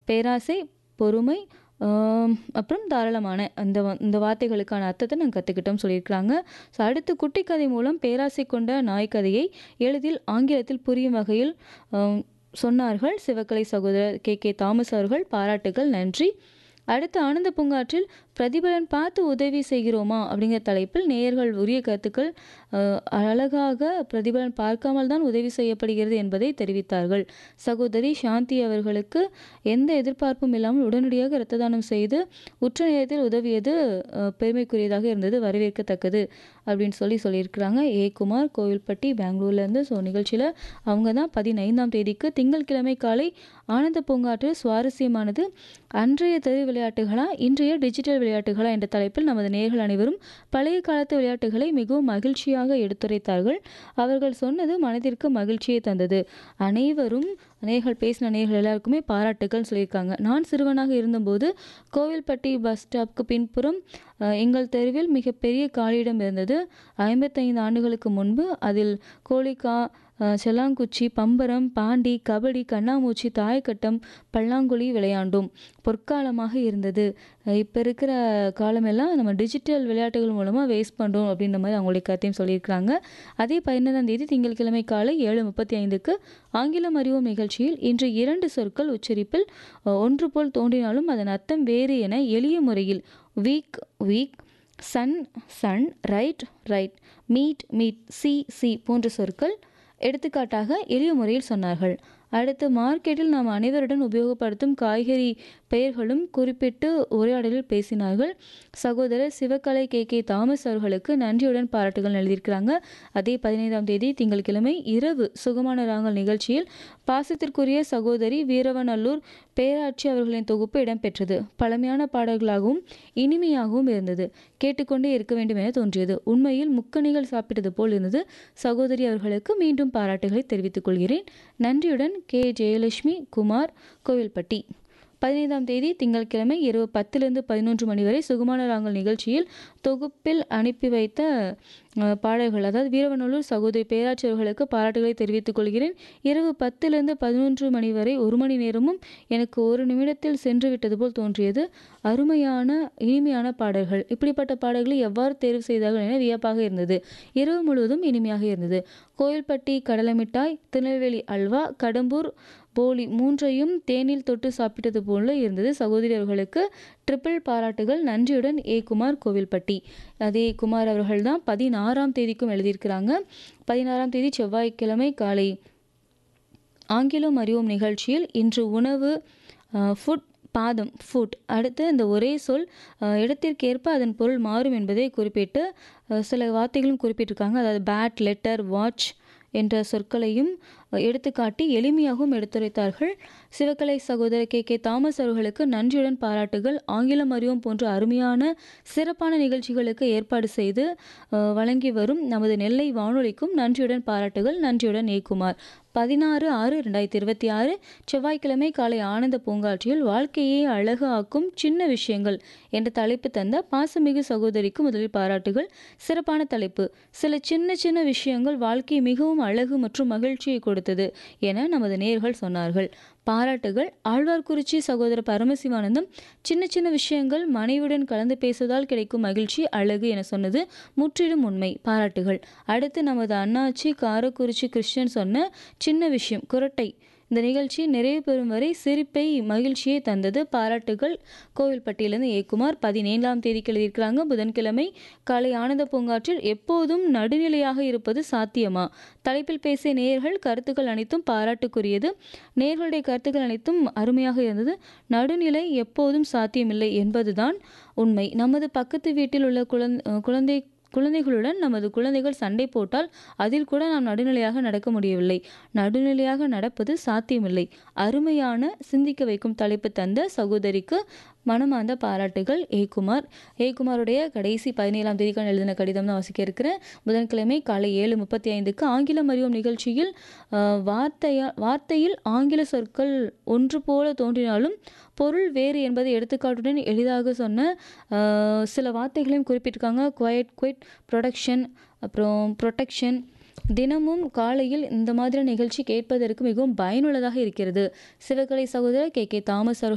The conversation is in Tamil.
பேராசை பொறுமை ஆம், அப்புறம் தாராளமான அந்த வ- இந்த வார்த்தைகளுக்கான அர்த்தத்தை நாங்கள் கற்றுக்கிட்டோம் சொல்லியிருக்கிறாங்க ஸோ அடுத்து குட்டி கதை மூலம் பேராசை கொண்ட நாய் கதையை எளிதில் ஆங்கிலத்தில் புரியும் வகையில் ஆம், சொன்னார்கள் சிவகலை சகோதரர் கே கே தாமஸ் அவர்கள் பாராட்டுகள் நன்றி அடுத்து ஆனந்த பூங்காற்றில் பிரதிபலன் பார்த்து உதவி செய்கிறோமா அப்படிங்கிற தலைப்பில் நேயர்கள் உரிய கருத்துக்கள் அஹ், அழகாக பிரதிபலன் பார்க்காமல் தான் உதவி செய்யப்படுகிறது என்பதை தெரிவித்தார்கள் சகோதரி சாந்தி அவர்களுக்கு எந்த எதிர்பார்ப்பும் இல்லாமல் உடனடியாக இரத்த தானம் செய்து உற்ற நேரத்தில் உதவியது அஹ், பெருமைக்குரியதாக இருந்தது வரவேற்கத்தக்கது அப்படின்னு சொல்லி சொல்லியிருக்கிறாங்க ஏ குமார் கோவில்பட்டி பெங்களூர்லேருந்து ஸோ நிகழ்ச்சியில் அவங்க தான் பதினைந்தாம் தேதிக்கு திங்கட்கிழமை காலை ஆனந்த பூங்காற்று சுவாரஸ்யமானது அன்றைய தெரு விளையாட்டுகளா இன்றைய டிஜிட்டல் விளையாட்டுகளா என்ற தலைப்பில் நமது நேயர்கள் அனைவரும் பழைய காலத்து விளையாட்டுகளை மிகவும் மகிழ்ச்சியாக எடுத்துரைத்தார்கள் அவர்கள் சொன்னது மனதிற்கு மகிழ்ச்சியை தந்தது அனைவரும் நேர்கள் பேசின நேர்கள் எல்லாருக்குமே பாராட்டுகள் சொல்லியிருக்காங்க நான் சிறுவனாக இருந்தபோது கோவில்பட்டி பஸ் ஸ்டாப்க்கு பின்புறம் அஹ், எங்கள் தெருவில் மிகப்பெரிய காலியிடம் இருந்தது ஐம்பத்தைந்து ஆண்டுகளுக்கு முன்பு அதில் கோழிக்கா அஹ், செல்லாங்குச்சி பம்பரம் பாண்டி கபடி கண்ணாமூச்சி தாயக்கட்டம் பல்லாங்குழி விளையாண்டோம் பொற்காலமாக இருந்தது இப்போ இருக்கிற காலமெல்லாம் நம்ம டிஜிட்டல் விளையாட்டுகள் மூலமாக வேஸ்ட் பண்ணுறோம் அப்படின்ற மாதிரி அவங்களுடைய கருத்தையும் சொல்லியிருக்கிறாங்க அதே பதினைந்தாம் தேதி திங்கட்கிழமை காலை ஏழு முப்பத்தி ஐந்துக்கு ஆங்கிலம் அறிவோம் நிகழ்ச்சியில் இன்று இரண்டு சொற்கள் உச்சரிப்பில் அஹ், ஒன்று போல் தோன்றினாலும் அதன் அர்த்தம் வேறு என எளிய முறையில் week weak son sun right write meet meat sea see போன்ற சொற்கள் எடுத்துக்காட்டாக எளிய முறையில் சொன்னார்கள் அடுத்து மார்க்கெட்டில் நாம் அனைவருடன் உபயோகப்படுத்தும் காய்கறி பெயர்களும் குறிப்பிட்டு உரையாடலில் பேசினார்கள் சகோதரர் சிவகலை கே கே தாமஸ் அவர்களுக்கு நன்றியுடன் பாராட்டுகள் எழுதியிருக்கிறாங்க அதே பதினைந்தாம் தேதி திங்கட்கிழமை இரவு சுகமான ராங்கல் நிகழ்ச்சியில் பாசத்திற்குரிய சகோதரி வீரவநல்லூர் பேராட்சி அவர்களின் தொகுப்பு இடம்பெற்றது பழமையான பாடல்களாகவும் இனிமையாகவும் இருந்தது கேட்டுக்கொண்டே இருக்க வேண்டும் என தோன்றியது உண்மையில் முக்கணிகள் சாப்பிட்டது போல் இருந்தது சகோதரி அவர்களுக்கு மீண்டும் பாராட்டுகளை தெரிவித்துக் கொள்கிறேன் நன்றியுடன் கே ஜெயலட்சுமி குமார் கோவில்பட்டி பதினைந்தாம் தேதி திங்கட்கிழமை இரவு பத்திலிருந்து பதினொன்று மணி வரை சுகுமான ராங்கல் நிகழ்ச்சியில் தொகுப்பில் அனுப்பி வைத்த அஹ், பாடல்கள் அதாவது வீரவநல்லூர் சகோதரி பேராட்சி அவர்களுக்கு பாராட்டுகளை தெரிவித்துக் கொள்கிறேன் இரவு பத்திலிருந்து பதினொன்று மணி வரை ஒரு மணி நேரமும் எனக்கு ஒரு நிமிடத்தில் சென்று விட்டது போல் தோன்றியது அருமையான இனிமையான பாடல்கள் இப்படிப்பட்ட பாடல்களை எவ்வாறு தேர்வு செய்தார்கள் என வியப்பாக இருந்தது இரவு முழுவதும் இனிமையாக இருந்தது கோயில்பட்டி கடலை மிட்டாய் திருநெல்வேலி அல்வா கடம்பூர் போலி மூன்றையும் தேனில் தொட்டு சாப்பிட்டது போல இருந்தது சகோதரி அவர்களுக்கு ட்ரிபிள் பாராட்டுகள் நன்றியுடன் ஏ குமார் கோவில்பட்டி அதே குமார் அவர்கள் தான் பதினாறாம் தேதிக்கும் எழுதியிருக்கிறாங்க பதினாறாம் தேதி செவ்வாய்க்கிழமை காலை ஆங்கிலம் அறிவோம் நிகழ்ச்சியில் இன்று உணவு ஃபுட் பாதம் ஃபுட் அடுத்து இந்த ஒரே சொல் அஹ், இடத்திற்கேற்ப அதன் பொருள் மாறும் என்பதை குறிப்பிட்டு அஹ், சில வார்த்தைகளும் குறிப்பிட்டிருக்காங்க அதாவது பேட் லெட்டர் வாட்ச் என்ற சொற்களையும் அஹ், எடுத்துக்காட்டி எளிமையாகவும் எடுத்துரைத்தார்கள் சிவகலை சகோதரர் கே கே தாமஸ் அவர்களுக்கு நன்றியுடன் பாராட்டுகள் ஆங்கிலம் அறிவோம் போன்ற அருமையான சிறப்பான நிகழ்ச்சிகளுக்கு ஏற்பாடு செய்து அஹ், வழங்கி வரும் நமது நெல்லை வானொலிக்கும் நன்றியுடன் பாராட்டுகள் நன்றியுடன் ஏகுமார் பதினாறு ஆறு ரெண்டாயிரத்தி இருபத்தி ஆறு செவ்வாய்க்கிழமை காலை ஆனந்த பூங்காற்றியில் வாழ்க்கையை அழகு ஆக்கும் சின்ன விஷயங்கள் என்ற தலைப்பு தந்த பாசமிகு சகோதரிக்கு முதலில் பாராட்டுகள் சிறப்பான தலைப்பு சில சின்ன சின்ன விஷயங்கள் வாழ்க்கையை மிகவும் அழகு மற்றும் மகிழ்ச்சியை கொடுத்தது என நமது நேர்கள் சொன்னார்கள் பாராட்டுகள் ஆழ்வார்குறிச்சி சகோதரர் பரமசிவானந்தம் சின்ன சின்ன விஷயங்கள் மனைவியுடன் கலந்து பேசுவதால் கிடைக்கும் மகிழ்ச்சி அழகு என சொன்னது முற்றிலும் உண்மை பாராட்டுகள் அடுத்து நமது அண்ணாச்சி காரக்குறிச்சி கிறிஸ்டியன் சொன்ன சின்ன விஷயம் குரட்டை இந்த நிகழ்ச்சி நிறைவு பெறும் வரை சிரிப்பை மகிழ்ச்சியை தந்தது பாராட்டுகள் கோவில்பட்டியிலிருந்து ஏகுமார் பதினேழாம் தேதிக்கு எழுதியிருக்கிறாங்க புதன்கிழமை காலை ஆனந்த பூங்காற்றில் எப்போதும் நடுநிலையாக இருப்பது சாத்தியமா தலைப்பில் பேசிய நேயர்கள் கருத்துக்கள் அனைத்தும் பாராட்டுக்குரியது நேயர்களுடைய கருத்துக்கள் அனைத்தும் அருமையாக இருந்தது நடுநிலை எப்போதும் சாத்தியமில்லை என்பதுதான் உண்மை நமது பக்கத்து வீட்டில் உள்ள குழந்தை குழந்தை குழந்தைகளுடன் நமது குழந்தைகள் சண்டை போட்டால் அதில் கூட நாம் நடுநிலையாக நடக்க முடியவில்லை நடுநிலையாக நடப்பது சாத்தியமில்லை அருமையான சிந்திக்க வைக்கும் தலைப்பு தந்த சகோதரிக்கு மனமார்ந்த பாராட்டுகள் ஏ குமார் ஏ குமாருடைய கடைசி பதினேழாம் தேதிக்கான எழுதின கடிதம் தான் வாசிக்க இருக்கிறேன் புதன்கிழமை காலை ஏழு முப்பத்தி ஐந்துக்கு ஆங்கிலம் அறிவோம் நிகழ்ச்சியில் ஆஹ், வார்த்தையா வார்த்தையில் ஆங்கில சொற்கள் ஒன்று போல தோன்றினாலும் பொருள் வேறு என்பதை எடுத்துக்காட்டுடன் எளிதாக சொன்ன ஆஹ், சில வார்த்தைகளையும் குறிப்பிட்டிருக்காங்க குவைட் குவைட் ப்ரொடக்ஷன் அப்புறம் ப்ரொடெக்ஷன் தினமும் காலையில் இந்த மாதிரி நிகழ்ச்சி கேட்பதற்கு மிகவும் பயனுள்ளதாக இருக்கிறது சிவகலை சகோதரர் கே கே தாமஸ் அவர்கள்